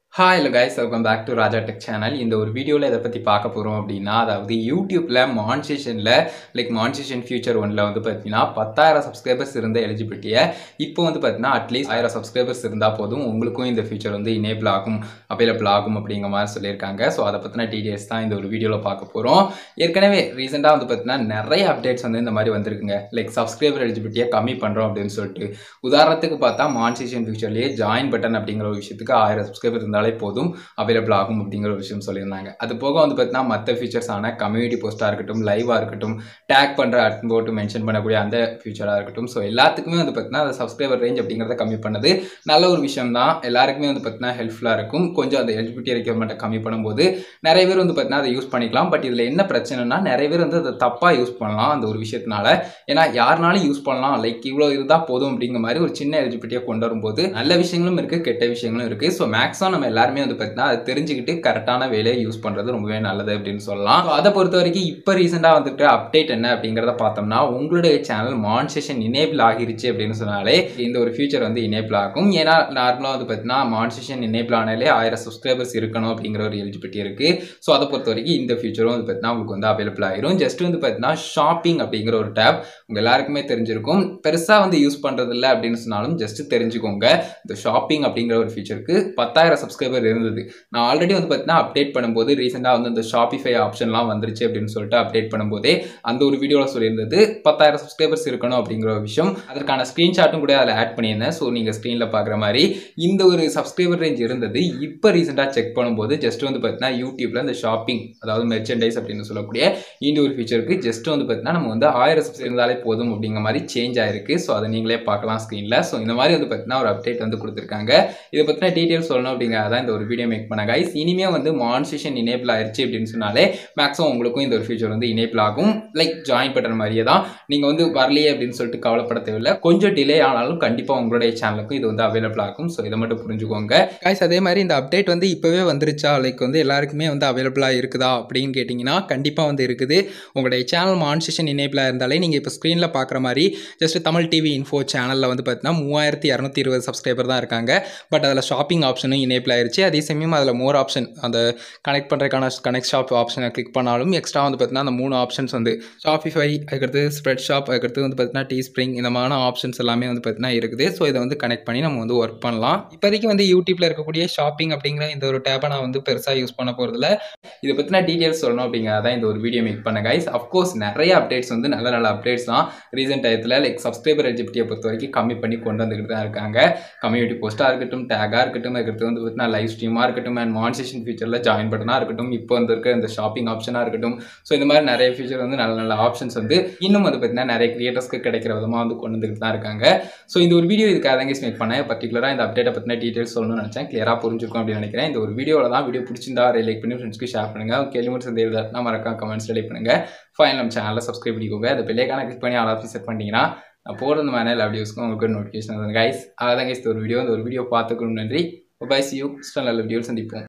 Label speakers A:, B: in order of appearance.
A: hi hello guys welcome back to Raja tech channel இந்த ஒரு வீடியோவில் இதை பற்றி பார்க்க போகிறோம் அப்படின்னா அதாவது யூடியூப்பில் மான்சேஷனில் லைக் மான்சேஷன் ஃபியூச்சர் ஒன்ல வந்து பார்த்தீங்கன்னா பத்தாயிரம் சப்ஸ்கிரைபர்ஸ் இருந்த எலிஜிபிலிட்டியை இப்போ வந்து பார்த்தீங்கன்னா அட்லீஸ்ட் ஆயிரம் சப்ஸ்கிரைபர்ஸ் இருந்தால் போதும் உங்களுக்கும் இந்த ஃபியூச்சர் வந்து இனேபிள் ஆகும் அவைலபிள் ஆகும் அப்படிங்கிற மாதிரி சொல்லியிருக்காங்க ஸோ அதை பற்றின டீட்டெயில்ஸ் தான் இந்த ஒரு வீடியோவில் பார்க்க போகிறோம் ஏற்கனவே ரீசெண்டாக வந்து பார்த்தீங்கன்னா நிறைய அப்டேட்ஸ் வந்து இந்த மாதிரி வந்திருக்குங்க லைக் சப்ஸ்கிரைபர் எலிஜிபிலிட்டியை கம்மி பண்ணுறோம் அப்படின்னு சொல்லிட்டு உதாரணத்துக்கு பார்த்தா மான்சேஷன் ஃபியூச்சர்லேயே ஜாயின் பட்டன் அப்படிங்கிற ஒரு விஷயத்துக்கு ஆயிரம் சப்ஸ்கிரைபர் இருந்தாலே போதும் அவைலபிள் ஆகும் அப்படிங்கிற ஒரு விஷயம் சொல்லியிருந்தாங்க அது போக வந்து பார்த்தீங்கன்னா மற்ற ஃபீச்சர்ஸான கம்யூனிட்டி போஸ்ட்டாக இருக்கட்டும் லைவாக இருக்கட்டும் டேக் பண்ணுற அட்டன் போட்டு மென்ஷன் பண்ணக்கூடிய அந்த ஃபியூச்சராக இருக்கட்டும் ஸோ எல்லாத்துக்குமே வந்து பார்த்தீங்கன்னா அந்த சப்ஸ்கிரைபர் ரேஞ்ச் அப்படிங்கிறத கம்மி பண்ணது நல்ல ஒரு விஷயம் தான் எல்லாருக்குமே வந்து பார்த்தீங்கன்னா ஹெல்ப்ஃபுல்லாக இருக்கும் கொஞ்சம் அந்த எலிஜிபிலிட்டி ரெக்யர்மெண்ட்டை கம்மி பண்ணும்போது நிறைய பேர் வந்து பார்த்தீங்கன்னா அதை யூஸ் பண்ணிக்கலாம் பட் இதில் என்ன பிரச்சனைனா நிறைய பேர் வந்து அதை தப்பாக யூஸ் பண்ணலாம் அந்த ஒரு விஷயத்தினால ஏன்னா யாருனாலும் யூஸ் பண்ணலாம் லைக் இவ்வளோ இருந்தால் போதும் அப்படிங்கிற மாதிரி ஒரு சின்ன எலிஜிபிலிட்டியை கொண்டு வரும்போது நல்ல விஷயங்களும் இருக்குது கெட்ட விஷயங்களும் இருக்குது ஸோ மேக்ஸிமம் நம்ம எல்லாருமே வந்து பார்த்தீங்கன்னா அதை தெரிஞ்சுக்கிட்டு கரெக்டான வேலையை யூஸ் பண்ணுறது ரொம்பவே நல்லது அப்படின்னு சொல்லலாம் So, அதை பொறுத்த வரைக்கும் இப்போ ரீசெண்டாக வந்துட்டு அப்டேட் என்ன அப்படிங்கிறத பார்த்தோம்னா உங்களுடைய சேனல் மான்சேஷன் இனேபிள் ஆகிருச்சு அப்படின்னு சொன்னாலே இந்த ஒரு ஃபியூச்சர் வந்து இனேபிள் ஆகும் ஏன்னா நார்மலாக வந்து பார்த்தீங்கன்னா மான்சேஷன் இனேபிள் ஆனாலே ஆயிரம் சப்ஸ்கிரைபர்ஸ் இருக்கணும் அப்படிங்கிற ஒரு எலிஜிபிலிட்டி இருக்குது ஸோ அதை பொறுத்த வரைக்கும் இந்த ஃபியூச்சரும் வந்து பார்த்தீங்கன்னா உங்களுக்கு வந்து அவைலபிள் ஆகிரும் ஜஸ்ட் வந்து பார்த்தீங்கன்னா ஷாப்பிங் அப்படிங்கிற ஒரு டேப் உங்கள் எல்லாருக்குமே தெரிஞ்சிருக்கும் பெருசாக வந்து யூஸ் பண்ணுறது இல்லை அப்படின்னு சொன்னாலும் ஜஸ்ட் தெரிஞ்சுக்கோங்க இந்த ஷாப்பிங் அப்படிங்கிற ஒரு ஃபீச்சருக்கு பத்தாயிரம் சப்ஸ்கிரைபர் இருந்தது நான் ஆல்ரெடி வந்து பார்த்தீங்கன்னா அப்டேட் பண்ணும்போது ரீசெண்டாக வந்து இந்த ஷாப்பிஃபை ஆப்ஷன்லாம் வந்துருச்சு அப்படின்னு சொல்லிட்டு அப்டேட் பண்ணும்போதே அந்த ஒரு வீடியோவில் சொல்லியிருந்தது பத்தாயிரம் சப்ஸ்கிரைபர்ஸ் இருக்கணும் அப்படிங்கிற ஒரு விஷயம் அதற்கான ஸ்க்ரீன்ஷாட்டும் கூட அதில் ஆட் பண்ணியிருந்தேன் ஸோ நீங்கள் ஸ்க்ரீனில் பார்க்குற மாதிரி இந்த ஒரு சப்ஸ்கிரைபர் ரேஞ்ச் இருந்தது இப்போ ரீசெண்டாக செக் பண்ணும்போது ஜஸ்ட் வந்து பார்த்தீங்கன்னா யூடியூப்பில் இந்த ஷாப்பிங் அதாவது மெர்ச்சன்டைஸ் அப்படின்னு சொல்லக்கூடிய இந்த ஒரு ஃபீச்சருக்கு ஜஸ்ட் வந்து பார்த்தீங்கன்னா நம்ம வந்து ஆயிரம் சப்ஸ் இருந்தாலே போதும் அப்படிங்கிற மாதிரி சேஞ்ச் ஆயிருக்கு ஸோ அதை நீங்களே பார்க்கலாம் ஸ்க்ரீனில் ஸோ இந்த மாதிரி வந்து பார்த்தீங்கன்னா ஒரு அப்டேட் வந்து கொடுத்துருக்காங்க இதை பற்றின டீட்டெயில்ஸ் சொல்லணும் அப்படிங்கிறதான் இந்த ஒரு வீடியோ மேக் பண்ண கைஸ் இனிமே வந்து மான்சேஷன் இனேபிள் ஆயிருச்சு அப்படின்னு சொன்னாலே மேக்ஸிமம் உங்களுக்கும் இந்த ஒரு ஃபீச்சர் வந்து இனேபிள் ஆகும் லைக் ஜாயின் பட்டன் மாதிரியே தான் நீங்கள் வந்து வரலையே அப்படின்னு சொல்லிட்டு கவலைப்பட தேவையில்லை கொஞ்சம் டிலே ஆனாலும் கண்டிப்பாக உங்களுடைய சேனலுக்கும் இது வந்து அவைலபிள் ஆகும் ஸோ இதை மட்டும் புரிஞ்சுக்கோங்க கைஸ் அதே மாதிரி இந்த அப்டேட் வந்து இப்போவே வந்துருச்சா லைக் வந்து எல்லாருக்குமே வந்து அவைலபிளாக இருக்குதா அப்படின்னு கேட்டிங்கன்னா கண்டிப்பாக வந்து இருக்குது உங்களுடைய சேனல் மான்சேஷன் இனேபிளாக இருந்தாலே நீங்கள் இப்போ ஸ்க்ரீனில் பார்க்குற மாதிரி ஜஸ்ட் தமிழ் டிவி இன்ஃபோ சேனலில் வந்து பார்த்தீங்கன்னா மூவாயிரத்தி இரநூத்தி இருபது சப்ஸ்கிரைபர் தான் இருக்காங்க பட் அதில் ஷாப்பிங் ஆப்ஷனும் இனேபிள் ஆயிருச்சு அதே சமயம் அதில் மோர் ஆப்ஷன் அந்த கனெக்ட் பண்ணுறதுக்கான கனெக்ட் ஷாப் ஆப்ஷனை கிளிக் பண்ணாலும் எக்ஸ்ட்ரா வந்து பார்த்தீங்கன்னா அந்த மூணு ஆப்ஷன்ஸ் வந்து ஷாப்பிஃபை அதுக்கடுத்து ஸ்ப்ரெட் ஷாப் அதுக்கடுத்து வந்து பார்த்தீங்கன்னா டீ ஸ்ப்ரிங் இந்த மாதிரி ஆப்ஷன்ஸ் எல்லாமே வந்து பார்த்தீங்கன்னா இருக்குது ஸோ இதை வந்து கனெக்ட் பண்ணி நம்ம வந்து ஒர்க் பண்ணலாம் இப்போதைக்கு வந்து யூடியூப்பில் இருக்கக்கூடிய ஷாப்பிங் அப்படிங்கிற இந்த ஒரு டேப்பை நான் வந்து பெருசாக யூஸ் பண்ண போகிறதில்ல இதை பற்றின டீட்டெயில்ஸ் சொல்லணும் அப்படிங்கிறதான் இந்த ஒரு வீடியோ மேக் பண்ண கைஸ் அஃப்கோர்ஸ் நிறைய அப்டேட்ஸ் வந்து நல்ல நல்ல அப்டேட்ஸ் தான் ரீசெண்ட் டயத்தில் லைக் சப்ஸ்கிரைபர் எலிஜிபிலிட்டியை பொறுத்த வரைக்கும் கம்மி பண்ணி கொண்டு வந்துக்கிட்டு தான் இருக்காங்க கம்யூனிட்டி போஸ்ட்டாக இருக்கட்டும் டேகாக இருக்கட்டும் அதுக்கடுத்து வந்து பார்த்தீங்கன்னா லைவ் ஸ்ட்ரீமாக இருக்கட்டும் அண்ட் மான்சேஷன் ஃபீச்சரில் ஜாயின் பட்டனாக இருக்கட்டும் இப்போ வந்து இருக்க இந்த ஷாப்பிங் ஆப்ஷனாக இருக்கட்டும் ஸோ இந்த மாதிரி நிறைய ஃபீச்சர் வந்து நல்ல நல்ல ஆப்ஷன்ஸ் வந்து இன்னும் வந்து பார்த்தீங்கன்னா நிறைய கிரியேட்டர்ஸ்க்கு கிடைக்கிற விதமாக வந்து கொண்டு வந்துக்கிட்டு தான் இருக்காங்க ஸோ இந்த ஒரு வீடியோ இதுக்காக தான் மேக் பண்ணேன் பர்டிகுலராக இந்த அப்டேட்டை பற்றின டீட்டெயில்ஸ் சொல்லணும்னு நினச்சேன் கிளியராக புரிஞ்சுக்கும் அப்படின்னு நினைக்கிறேன் இந்த ஒரு வீடியோவில் தான் வீடியோ பிடிச்சிருந்தா லைக் பண்ணி ஃப்ரெண்ட்ஸ்க்கு ஷேர் பண்ணுங்கள் கேள்வி மட்டும் சந்தேகம் மறக்காம கமெண்ட்ஸ் லைக் பண்ணுங்கள் ஃபைனல் நம்ம சேனலில் சப்ஸ்கிரைப் பண்ணிக்கோங்க அந்த பெல்லைக்கான கிளிக் பண்ணி ஆல் ஆப்ஷன் செட் பண்ணிட்டீங்கன்னா நான் போடுற இந்த மாதிரி எல்லா வீடியோஸ்க்கும் உங்களுக்கு நோட்டிஃபிகேஷன் வரும் கைஸ் அதான் கைஸ் ஒரு வீடியோ இந்த ஒரு வீடியோ பார்த்துக்கணும் நன்றி பை சி யூ நல்ல வீடியோ சந்திப்போம்